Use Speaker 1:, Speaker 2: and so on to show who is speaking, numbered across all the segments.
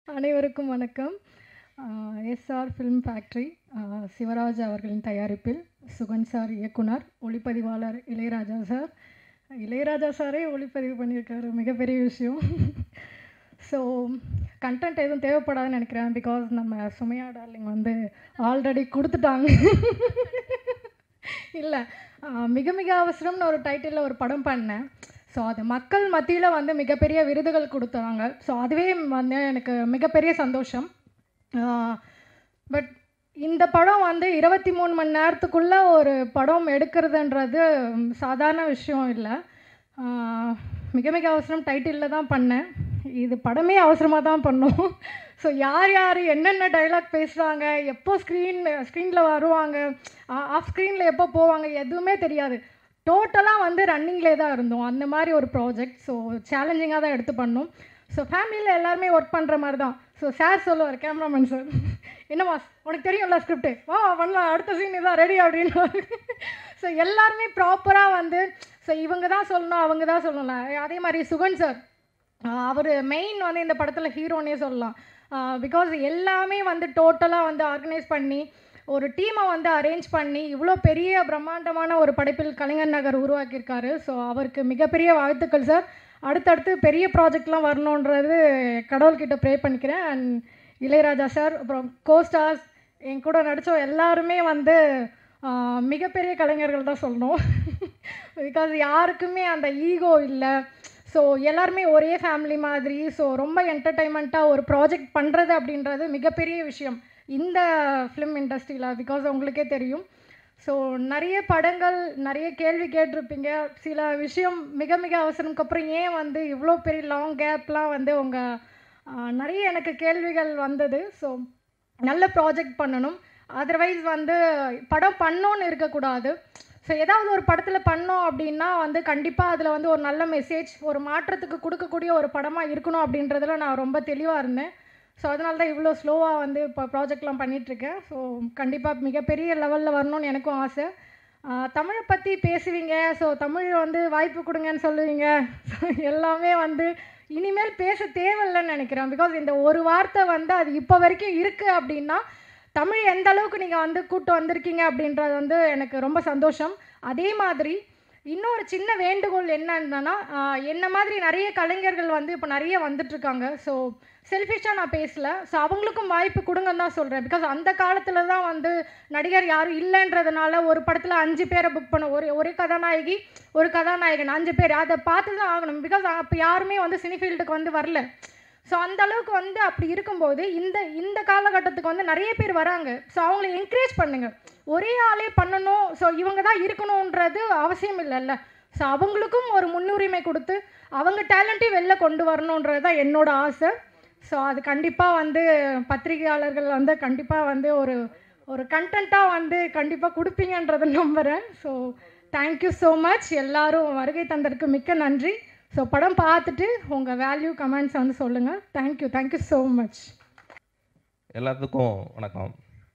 Speaker 1: அனைவருக்கும் வணக்கம் SR film factory Shivraj அவர்களின் தயாரிப்பில் சுகன் சார் இயக்குனர் ஒளிப்பதிவாளர் இளையராஜா சார் இளையராஜா சாரே ஒளிப்பதிவு பண்ணியிருக்காரு மிகப்பெரிய விஷயம் ஸோ கண்டென்ட் எதுவும் தேவைப்படாதுன்னு நினைக்கிறேன் பிகாஸ் நம்ம சுமையா டார்லிங் வந்து ஆல்ரெடி கொடுத்துட்டாங்க இல்லை மிக மிக அவசரம்னு ஒரு டைட்டிலில் ஒரு படம் பண்ணேன் ஸோ அது மக்கள் மத்தியில் வந்து மிகப்பெரிய விருதுகள் கொடுத்தாங்க ஸோ அதுவே வந்து எனக்கு மிகப்பெரிய சந்தோஷம் பட் இந்த படம் வந்து இருபத்தி மூணு மணி நேரத்துக்குள்ளே ஒரு படம் எடுக்கிறதுன்றது சாதாரண விஷயம் இல்லை மிக மிக அவசரம் டைட்டிலில் தான் பண்ணேன் இது படமே அவசரமாக தான் பண்ணோம் ஸோ யார் யார் என்னென்ன டைலாக் பேசுகிறாங்க எப்போ ஸ்க்ரீன் ஸ்க்ரீனில் வருவாங்க ஆஃப் ஸ்க்ரீனில் எப்போ போவாங்க எதுவுமே தெரியாது டோட்டலாக வந்து ரன்னிங்லே தான் இருந்தோம் அந்த மாதிரி ஒரு ப்ராஜெக்ட் ஸோ சேலஞ்சிங்காக தான் எடுத்து பண்ணோம் ஸோ ஃபேமிலியில் எல்லாருமே ஒர்க் பண்ணுற மாதிரி தான் ஸோ சார் சொல்லுவார் கேமராமேன் சார் என்னம்மா உனக்கு தெரியும்ல ஸ்கிரிப்டு வா பண்ணலாம் அடுத்த சீன் இதான் ரெடி அப்படின்னு ஸோ எல்லாருமே ப்ராப்பராக வந்து ஸோ இவங்க தான் சொல்லணும் அவங்க தான் சொல்லலாம் அதே மாதிரி சுகன் சார் அவர் மெயின் வந்து இந்த படத்தில் ஹீரோனே சொல்லலாம் பிகாஸ் எல்லாமே வந்து டோட்டலாக வந்து ஆர்கனைஸ் பண்ணி ஒரு டீமை வந்து அரேஞ்ச் பண்ணி இவ்வளோ பெரிய பிரம்மாண்டமான ஒரு படைப்பில் கலைஞர் நகர் உருவாக்கியிருக்காரு ஸோ அவருக்கு மிகப்பெரிய வாழ்த்துக்கள் சார் அடுத்தடுத்து பெரிய ப்ராஜெக்ட்லாம் வரணுன்றது கடவுள்கிட்ட ப்ரே பண்ணிக்கிறேன் அண்ட் இளையராஜா சார் அப்புறம் கோஸ்டார்ஸ் என் கூட நடித்த எல்லாருமே வந்து மிகப்பெரிய கலைஞர்கள் தான் சொல்லணும் பிகாஸ் யாருக்குமே அந்த ஈகோ இல்லை ஸோ எல்லாருமே ஒரே ஃபேமிலி மாதிரி ஸோ ரொம்ப என்டர்டைன்மெண்ட்டாக ஒரு ப்ராஜெக்ட் பண்ணுறது அப்படின்றது மிகப்பெரிய விஷயம் இந்த ஃபிலிம் இண்டஸ்ட்ரியில் பிகாஸ் உங்களுக்கே தெரியும் ஸோ நிறைய படங்கள் நிறைய கேள்வி கேட்டிருப்பீங்க சில விஷயம் மிக மிக அவசரம்க்கு அப்புறம் ஏன் வந்து இவ்வளோ பெரிய லாங் கேப்லாம் வந்து உங்கள் நிறைய எனக்கு கேள்விகள் வந்தது ஸோ நல்ல ப்ராஜெக்ட் பண்ணணும் அதர்வைஸ் வந்து படம் பண்ணோன்னு இருக்கக்கூடாது ஸோ ஏதாவது ஒரு படத்தில் பண்ணோம் அப்படின்னா வந்து கண்டிப்பாக அதில் வந்து ஒரு நல்ல மெசேஜ் ஒரு மாற்றத்துக்கு கொடுக்கக்கூடிய ஒரு படமாக இருக்கணும் அப்படின்றதுல நான் ரொம்ப தெளிவாக இருந்தேன் ஸோ அதனால தான் இவ்வளோ ஸ்லோவாக வந்து இப்போ ப்ராஜெக்ட்லாம் பண்ணிகிட்ருக்கேன் ஸோ கண்டிப்பாக மிகப்பெரிய லெவலில் வரணும்னு எனக்கும் ஆசை தமிழை பற்றி பேசுவீங்க ஸோ தமிழ் வந்து வாய்ப்பு கொடுங்கன்னு சொல்லுவீங்க எல்லாமே வந்து இனிமேல் பேச தேவையில்லைன்னு நினைக்கிறேன் பிகாஸ் இந்த ஒரு வார்த்தை வந்து அது இப்போ வரைக்கும் இருக்குது அப்படின்னா தமிழ் எந்த அளவுக்கு நீங்கள் வந்து கூட்டு வந்திருக்கீங்க அப்படின்றது வந்து எனக்கு ரொம்ப சந்தோஷம் அதே மாதிரி இன்னொரு சின்ன வேண்டுகோள் என்னன்னா என்ன மாதிரி நிறைய கலைஞர்கள் வந்து இப்போ நிறைய வந்துட்டுருக்காங்க ஸோ செல்ஃபிஷாக நான் பேசலை ஸோ அவங்களுக்கும் வாய்ப்பு கொடுங்கன்னு தான் சொல்கிறேன் பிகாஸ் அந்த காலத்தில் தான் வந்து நடிகர் யாரும் இல்லைன்றதுனால ஒரு படத்தில் அஞ்சு பேரை புக் பண்ண ஒரு ஒரு கதாநாயகி ஒரு கதாநாயகன் அஞ்சு பேர் அதை பார்த்து தான் ஆகணும் பிகாஸ் அப்போ யாருமே வந்து சினி ஃபீல்டுக்கு வந்து வரல ஸோ அந்த அளவுக்கு வந்து அப்படி இருக்கும்போது இந்த இந்த காலகட்டத்துக்கு வந்து நிறைய பேர் வராங்க ஸோ அவங்கள என்கரேஜ் பண்ணுங்கள் ஒரே ஆளே பண்ணணும் ஸோ இவங்க தான் இருக்கணுன்றது அவசியம் இல்லைல்ல ஸோ அவங்களுக்கும் ஒரு முன்னுரிமை கொடுத்து அவங்க டேலண்ட்டையும் வெளில கொண்டு வரணுன்றது தான் என்னோட ஆசை ஸோ அது கண்டிப்பாக வந்து பத்திரிகையாளர்கள் வந்து கண்டிப்பாக வந்து ஒரு ஒரு கண்டென்ட்டாக வந்து கண்டிப்பாக கொடுப்பீங்கன்றதை நம்புகிறேன் ஸோ தேங்க்யூ ஸோ மச் எல்லோரும் வருகை தந்ததுக்கு மிக்க நன்றி ஸோ படம் பார்த்துட்டு உங்கள் வேல்யூ கமெண்ட்ஸ் வந்து சொல்லுங்கள் தேங்க்யூ தேங்க்யூ ஸோ மச்
Speaker 2: எல்லாத்துக்கும் வணக்கம்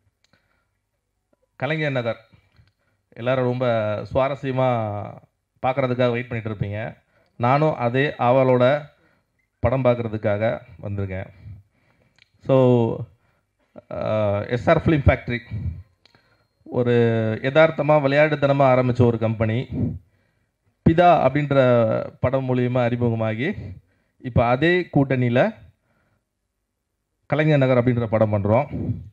Speaker 2: கலைஞர் நகர் எல்லோரும் ரொம்ப சுவாரஸ்யமாக பார்க்குறதுக்காக வெயிட் பண்ணிகிட்டு இருப்பீங்க நானும் அதே ஆவலோட படம் பார்க்குறதுக்காக வந்திருக்கேன் ஸோ எஸ்ஆர் ஃபிலிம் ஃபேக்ட்ரி ஒரு யதார்த்தமாக விளையாட்டுத்தனமாக ஆரம்பித்த ஒரு கம்பெனி பிதா அப்படின்ற படம் மூலியமாக அறிமுகமாகி இப்போ அதே கூட்டணியில் கலைஞர் நகர் அப்படின்ற படம் பண்ணுறோம்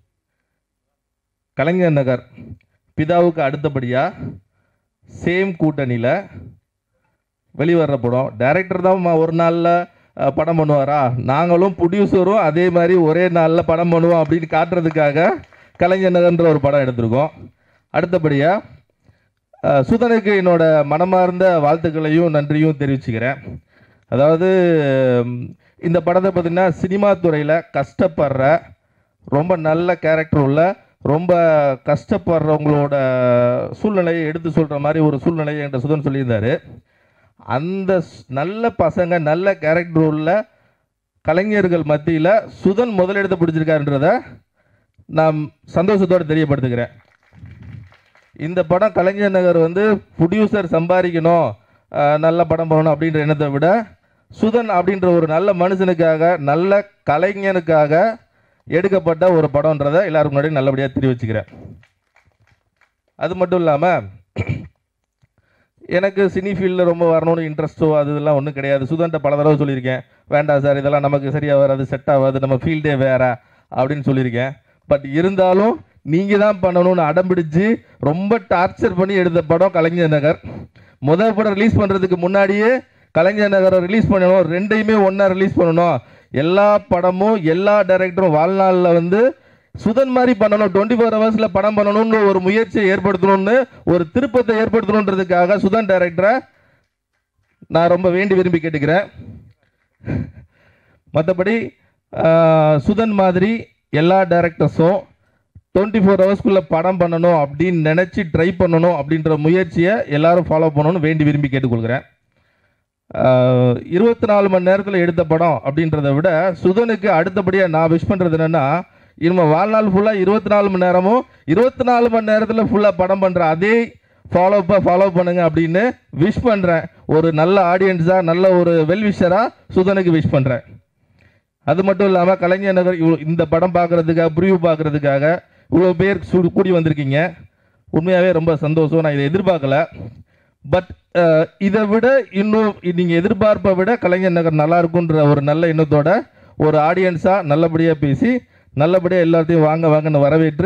Speaker 2: கலைஞர் நகர் பிதாவுக்கு அடுத்தபடியாக சேம் கூட்டணியில் வெளிவர்ற படம் டைரக்டர் தான் ஒரு நாளில் படம் பண்ணுவாரா நாங்களும் ப்ரொடியூசரும் அதே மாதிரி ஒரே நாளில் படம் பண்ணுவோம் அப்படின்னு காட்டுறதுக்காக கலைஞர் நகர்ன்ற ஒரு படம் எடுத்திருக்கோம் அடுத்தபடியாக சுதனுக்கு என்னோட மனமார்ந்த வாழ்த்துக்களையும் நன்றியும் தெரிவிச்சுக்கிறேன் அதாவது இந்த படத்தை பார்த்திங்கன்னா சினிமா துறையில் கஷ்டப்படுற ரொம்ப நல்ல கேரக்டர் உள்ள ரொம்ப கஷ்டப்படுறவங்களோட சூழ்நிலையை எடுத்து சொல்கிற மாதிரி ஒரு சூழ்நிலையை என்கிட்ட சுதன் சொல்லியிருந்தார் அந்த நல்ல பசங்க நல்ல கேரக்டர் உள்ள கலைஞர்கள் மத்தியில் சுதன் முதலிடத்தை பிடிச்சிருக்காருன்றத நான் சந்தோஷத்தோடு தெரியப்படுத்துகிறேன் இந்த படம் கலைஞர் நகர் வந்து ப்ரொடியூசர் சம்பாதிக்கணும் நல்ல படம் பண்ணணும் அப்படின்ற எண்ணத்தை விட சுதன் அப்படின்ற ஒரு நல்ல மனுஷனுக்காக நல்ல கலைஞனுக்காக எடுக்கப்பட்ட ஒரு படம்ன்றதை எல்லாருக்கும் முன்னாடி நல்லபடியாக தெரிவிச்சுக்கிறேன் அது மட்டும் இல்லாமல் எனக்கு சினி ஃபீல்டில் ரொம்ப வரணும்னு இன்ட்ரெஸ்ட்டோ அது இதெல்லாம் ஒன்றும் கிடையாது சுதன்ட்ட பல தடவை சொல்லியிருக்கேன் வேண்டாம் சார் இதெல்லாம் நமக்கு சரியாக வராது செட் ஆகாது நம்ம ஃபீல்டே வேற அப்படின்னு சொல்லியிருக்கேன் பட் இருந்தாலும் நீங்கள் தான் பண்ணணும்னு அடம்பிடிச்சு ரொம்ப டார்ச்சர் பண்ணி எடுத்த படம் கலைஞர் நகர் முதல் படம் ரிலீஸ் பண்ணுறதுக்கு முன்னாடியே கலைஞர் நகரை ரிலீஸ் பண்ணணும் ரெண்டையுமே ஒன்றா ரிலீஸ் பண்ணணும் எல்லா படமும் எல்லா டைரக்டரும் வாழ்நாளில் வந்து சுதன் மாதிரி பண்ணணும் டுவெண்ட்டி ஃபோர் ஹவர்ஸில் படம் பண்ணணும்னு ஒரு முயற்சியை ஏற்படுத்தணும்னு ஒரு திருப்பத்தை ஏற்படுத்தணுன்றதுக்காக சுதன் டைரக்டரை நான் ரொம்ப வேண்டி விரும்பி கேட்டுக்கிறேன் மற்றபடி சுதன் மாதிரி எல்லா டைரக்டர்ஸும் டுவெண்ட்டி ஃபோர் ஹவர்ஸ்க்குள்ளே படம் பண்ணணும் அப்படின்னு நினச்சி ட்ரை பண்ணணும் அப்படின்ற முயற்சியை எல்லாரும் ஃபாலோ பண்ணணும்னு வேண்டி விரும்பி கேட்டுக்கொள்கிறேன் இருபத்தி நாலு மணி நேரத்தில் எடுத்த படம் அப்படின்றத விட சுதனுக்கு அடுத்தபடியாக நான் விஷ் பண்ணுறது என்னென்னா இனிமே வாழ்நாள் ஃபுல்லாக இருபத்தி நாலு மணி நேரமும் இருபத்தி நாலு மணி நேரத்தில் ஃபுல்லாக படம் பண்ணுற அதே ஃபாலோப்பை ஃபாலோ பண்ணுங்க அப்படின்னு விஷ் பண்ணுறேன் ஒரு நல்ல ஆடியன்ஸாக நல்ல ஒரு வெல்விஷராக சுதனுக்கு விஷ் பண்ணுறேன் அது மட்டும் இல்லாமல் கலைஞர் நகர் இவ்வளோ இந்த படம் பார்க்குறதுக்காக ப்ரிவ்யூ பார்க்குறதுக்காக இவ்வளோ பேர் சு கூடி வந்திருக்கீங்க உண்மையாகவே ரொம்ப சந்தோஷம் நான் இதை எதிர்பார்க்கல பட் இதை விட இன்னும் நீங்கள் எதிர்பார்ப்பை விட கலைஞர் நகர் நல்லா இருக்குன்ற ஒரு நல்ல எண்ணத்தோட ஒரு ஆடியன்ஸாக நல்லபடியாக பேசி நல்லபடியாக எல்லாத்தையும் வாங்க வாங்கன்னு வரவேற்று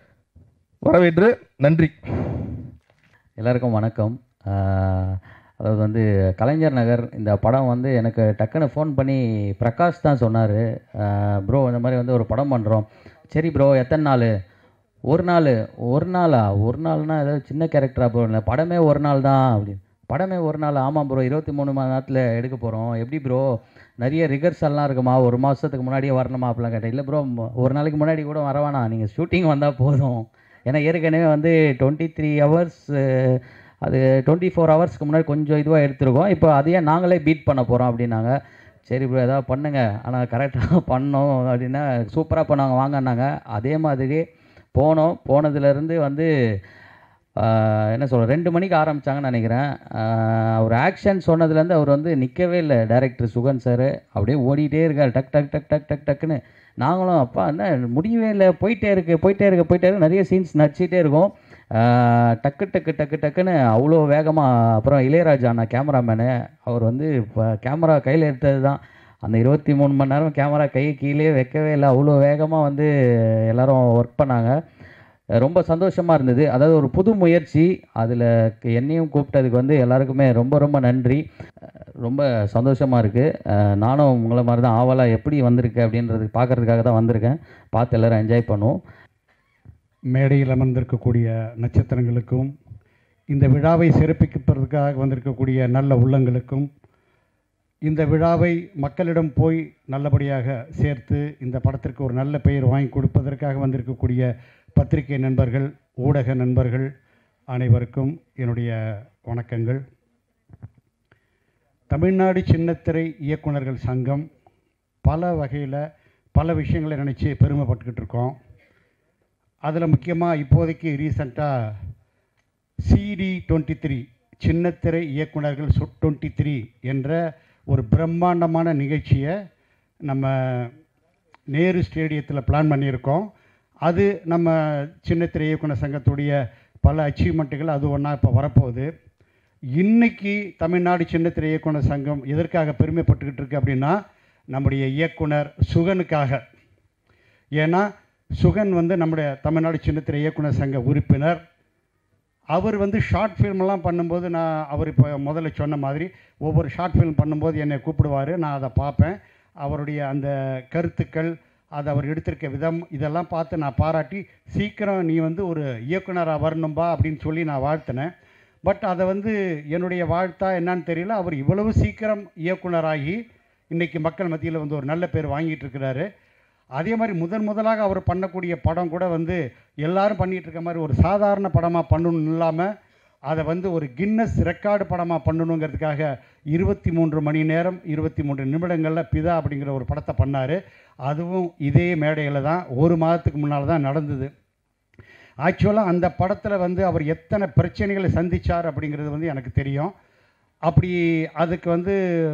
Speaker 2: வரவேற்று நன்றி
Speaker 3: எல்லாருக்கும் வணக்கம் ஆஹ் அதாவது வந்து கலைஞர் நகர் இந்த படம் வந்து எனக்கு டக்குன்னு ஃபோன் பண்ணி பிரகாஷ் தான் சொன்னார் ப்ரோ இந்த மாதிரி வந்து ஒரு படம் பண்ணுறோம் சரி ப்ரோ எத்தனை நாள் ஒரு நாள் ஒரு நாளா ஒரு நாள்னா ஏதாவது சின்ன கேரக்டரா ப்ரோ இல்லை படமே ஒரு நாள் தான் அப்படின்னு படமே ஒரு நாள் ஆமாம் ப்ரோ இருபத்தி மூணு மணி நேரத்தில் எடுக்க போகிறோம் எப்படி ப்ரோ நிறைய ரிகர்சல்லாம் இருக்குமா ஒரு மாதத்துக்கு முன்னாடியே வரணுமா அப்படிலாம் கேட்டேன் இல்லை ப்ரோ ஒரு நாளைக்கு முன்னாடி கூட வர வேணாம் நீங்கள் ஷூட்டிங் வந்தால் போதும் ஏன்னா ஏற்கனவே வந்து டுவெண்ட்டி த்ரீ ஹவர்ஸ் அது டுவெண்ட்டி ஃபோர் ஹவர்ஸ்க்கு முன்னாடி கொஞ்சம் இதுவாக எடுத்திருக்கோம் இப்போ அதையே நாங்களே பீட் பண்ண போகிறோம் அப்படின்னாங்க சரி ப்ரோ ஏதாவது பண்ணுங்க ஆனால் கரெக்டாக பண்ணோம் அப்படின்னா சூப்பராக பண்ணாங்க வாங்கன்னாங்க அதே மாதிரி போனோம் போனதுலேருந்து வந்து ஆஹ், என்ன சொல்ற ரெண்டு மணிக்கு ஆரம்பித்தாங்கன்னு நினைக்கிறேன் ஆஹ், அவர் ஆக்ஷன் சொன்னதுலேருந்து அவர் வந்து நிற்கவே இல்லை டைரக்டர் சுகன் சார் அப்படியே ஓடிட்டே இருக்கார் டக் டக் டக் டக் டக் டக்குன்னு நாங்களும் அப்பா என்ன முடியவே இல்லை போயிட்டே இருக்கு போயிட்டே இருக்கு போயிட்டே இருக்கு நிறைய சீன்ஸ் நடிச்சிட்டே இருக்கும் ஆஹ், டக்கு டக்கு டக்கு டக்குன்னு அவ்வளோ வேகமாக அப்புறம் இளையராஜா அண்ணா கேமராமேனு அவர் வந்து இப்போ கேமரா கையில் எடுத்தது தான் அந்த இருபத்தி மூணு மணி நேரம் கேமரா கை கீழே வைக்கவே இல்லை அவ்வளோ வேகமாக வந்து எல்லாரும் ஒர்க் பண்ணாங்க ரொம்ப சந்தோஷமாக இருந்தது அதாவது ஒரு புது முயற்சி அதில் என்னையும் கூப்பிட்டதுக்கு வந்து எல்லாருக்குமே ரொம்ப ரொம்ப நன்றி அஹ் ரொம்ப சந்தோஷமாக இருக்குது நானும் உங்களை மாதிரி தான் ஆவலாக எப்படி வந்திருக்கு அப்படின்றது பார்க்கறதுக்காக தான் வந்திருக்கேன் பார்த்து எல்லோரும் என்ஜாய் பண்ணுவோம்
Speaker 4: மேடையில் அமர்ந்திருக்கக்கூடிய நட்சத்திரங்களுக்கும் இந்த விழாவை சிறப்பிப்பதற்காக வந்திருக்கக்கூடிய நல்ல உள்ளங்களுக்கும் இந்த விழாவை மக்களிடம் போய் நல்லபடியாக சேர்த்து இந்த படத்திற்கு ஒரு நல்ல பெயர் வாங்கி கொடுப்பதற்காக வந்திருக்கக்கூடிய பத்திரிகை நண்பர்கள் ஊடக நண்பர்கள் அனைவருக்கும் என்னுடைய வணக்கங்கள் தமிழ்நாடு சின்னத்திரை இயக்குனர்கள் சங்கம் பல வகையில் பல விஷயங்களை நினச்சி பெருமைப்பட்டுக்கிட்டு இருக்கோம் அதில் முக்கியமாக இப்போதைக்கு ரீசண்டாக சிடி டுவெண்ட்டி த்ரீ சின்னத்திரை இயக்குனர்கள் டுவெண்ட்டி த்ரீ என்ற ஒரு பிரம்மாண்டமான நிகழ்ச்சியை நம்ம நேரு ஸ்டேடியத்தில் பிளான் பண்ணியிருக்கோம் அது நம்ம சின்னத்திரை இயக்குனர் சங்கத்துடைய பல அச்சீவ்மெண்ட்டுகள் அது ஒன்றா இப்போ வரப்போகுது இன்னைக்கு தமிழ்நாடு சின்னத்திரை இயக்குனர் சங்கம் எதற்காக பெருமைப்பட்டுக்கிட்டு இருக்கு அப்படின்னா நம்முடைய இயக்குனர் சுகனுக்காக ஏன்னா சுகன் வந்து நம்முடைய தமிழ்நாடு சின்னத்திரை இயக்குனர் சங்க உறுப்பினர் அவர் வந்து ஷார்ட் ஃபில்ம்லாம் பண்ணும்போது நான் அவர் இப்போ முதல்ல சொன்ன மாதிரி ஒவ்வொரு ஷார்ட் ஃபில்ம் பண்ணும்போது என்னை கூப்பிடுவார் நான் அதை பார்ப்பேன் அவருடைய அந்த கருத்துக்கள் அது அவர் எடுத்திருக்க விதம் இதெல்லாம் பார்த்து நான் பாராட்டி சீக்கிரம் நீ வந்து ஒரு இயக்குனராக வரணும்பா அப்படின்னு சொல்லி நான் வாழ்த்தினேன் பட் அதை வந்து என்னுடைய வாழ்த்தா என்னன்னு தெரியல அவர் இவ்வளவு சீக்கிரம் இயக்குனராகி இன்றைக்கி மக்கள் மத்தியில் வந்து ஒரு நல்ல பேர் வாங்கிட்டு இருக்கிறாரு அதே மாதிரி முதன் முதலாக அவர் பண்ணக்கூடிய படம் கூட வந்து எல்லாரும் பண்ணிகிட்டு இருக்க மாதிரி ஒரு சாதாரண படமாக பண்ணணும் இல்லாமல் அதை வந்து ஒரு கின்னஸ் ரெக்கார்டு படமாக பண்ணணுங்கிறதுக்காக இருபத்தி மூன்று மணி நேரம் இருபத்தி மூன்று நிமிடங்களில் பிதா அப்படிங்கிற ஒரு படத்தை பண்ணார் அதுவும் இதே மேடையில் தான் ஒரு மாதத்துக்கு முன்னால் தான் நடந்தது ஆக்சுவலாக அந்த படத்தில் வந்து அவர் எத்தனை பிரச்சனைகளை சந்திச்சார் அப்படிங்கிறது வந்து எனக்கு தெரியும் அப்படி அதுக்கு வந்து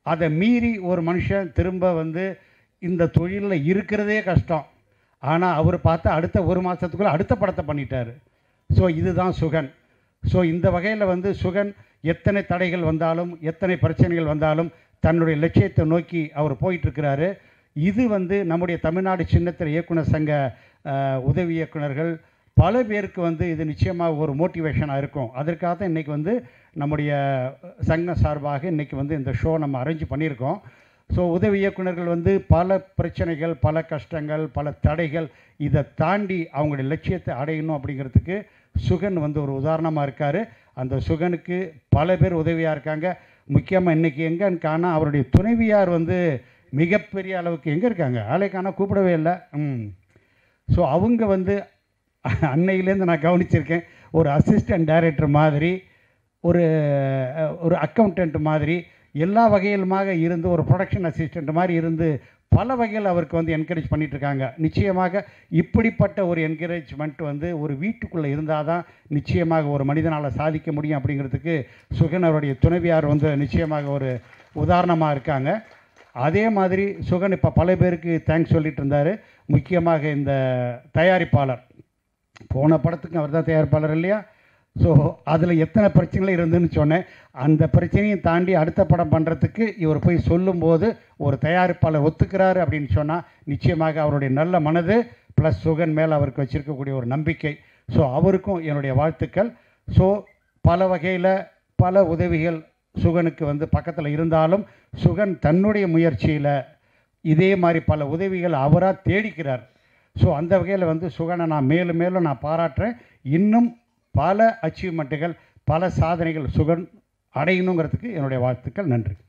Speaker 4: அதை மீறி ஒரு மனுஷன் திரும்ப வந்து இந்த தொழிலில் இருக்கிறதே கஷ்டம் ஆனால் அவர் பார்த்தா அடுத்த ஒரு மாதத்துக்குள்ளே அடுத்த படத்தை பண்ணிட்டாரு ஸோ இதுதான் சுகன் ஸோ இந்த வகையில் வந்து சுகன் எத்தனை தடைகள் வந்தாலும் எத்தனை பிரச்சனைகள் வந்தாலும் தன்னுடைய லட்சியத்தை நோக்கி அவர் போயிட்டுருக்கிறாரு இது வந்து நம்முடைய தமிழ்நாடு சின்னத்திரை இயக்குனர் சங்க அஹ், உதவி இயக்குனர்கள் பல பேருக்கு வந்து இது நிச்சயமாக ஒரு மோட்டிவேஷனாக இருக்கும் அதற்காக தான் இன்றைக்கி வந்து நம்முடைய சங்கம் சார்பாக இன்றைக்கி வந்து இந்த ஷோ நம்ம அரேஞ்ச் பண்ணியிருக்கோம் ஸோ உதவி இயக்குனர்கள் வந்து பல பிரச்சனைகள் பல கஷ்டங்கள் பல தடைகள் இதை தாண்டி அவங்களுடைய லட்சியத்தை அடையணும் அப்படிங்கிறதுக்கு சுகன் வந்து ஒரு உதாரணமாக இருக்கார் அந்த சுகனுக்கு பல பேர் உதவியாக இருக்காங்க முக்கியமாக இன்றைக்கி எங்கன்னு காணா அவருடைய துணைவியார் வந்து மிகப்பெரிய அளவுக்கு எங்கே இருக்காங்க ஆளை காணா கூப்பிடவே இல்லை ம் ஸோ அவங்க வந்து அன்னையிலேருந்து நான் கவனிச்சிருக்கேன் ஒரு அசிஸ்டன்ட் டைரக்டர் மாதிரி ஒரு அஹ், ஒரு அக்கௌண்டன்ட் மாதிரி எல்லா வகையிலுமாக இருந்து ஒரு ப்ரொடக்ஷன் அசிஸ்டண்ட் மாதிரி இருந்து பல வகையில் அவருக்கு வந்து என்கரேஜ் பண்ணிட்டு இருக்காங்க நிச்சயமாக இப்படிப்பட்ட ஒரு என்கரேஜ்மெண்ட் வந்து ஒரு வீட்டுக்குள்ளே இருந்தால் தான் நிச்சயமாக ஒரு மனிதனால் சாதிக்க முடியும் அப்படிங்கிறதுக்கு சுகன் அவருடைய துணைவியார் வந்து நிச்சயமாக ஒரு உதாரணமாக இருக்காங்க அதே மாதிரி சுகன் இப்போ பல பேருக்கு தேங்க்ஸ் சொல்லிட்டு இருந்தார் முக்கியமாக இந்த தயாரிப்பாளர் போன படத்துக்கு அவர் தான் தயாரிப்பாளர் இல்லையா ஸோ அதில் எத்தனை பிரச்சனைகள் இருந்துன்னு சொன்னேன் அந்த பிரச்சனையும் தாண்டி அடுத்த படம் பண்ணுறதுக்கு இவர் போய் சொல்லும்போது ஒரு தயாரிப்பாளர் ஒத்துக்கிறாரு அப்படின்னு சொன்னால் நிச்சயமாக அவருடைய நல்ல மனது ப்ளஸ் சுகன் மேலே அவருக்கு வச்சிருக்கக்கூடிய ஒரு நம்பிக்கை ஸோ அவருக்கும் என்னுடைய வாழ்த்துக்கள் ஸோ பல வகையில் பல உதவிகள் சுகனுக்கு வந்து பக்கத்தில் இருந்தாலும் சுகன் தன்னுடைய முயற்சியில் இதே மாதிரி பல உதவிகள் அவராக தேடிக்கிறார் ஸோ அந்த வகையில் வந்து சுகனை நான் மேலும் மேலும் நான் பாராட்டுறேன் இன்னும் பல அச்சீவ்மெண்ட்டுகள் பல சாதனைகள் சுகன் அடையணுங்கிறதுக்கு என்னுடைய வாழ்த்துக்கள் நன்றி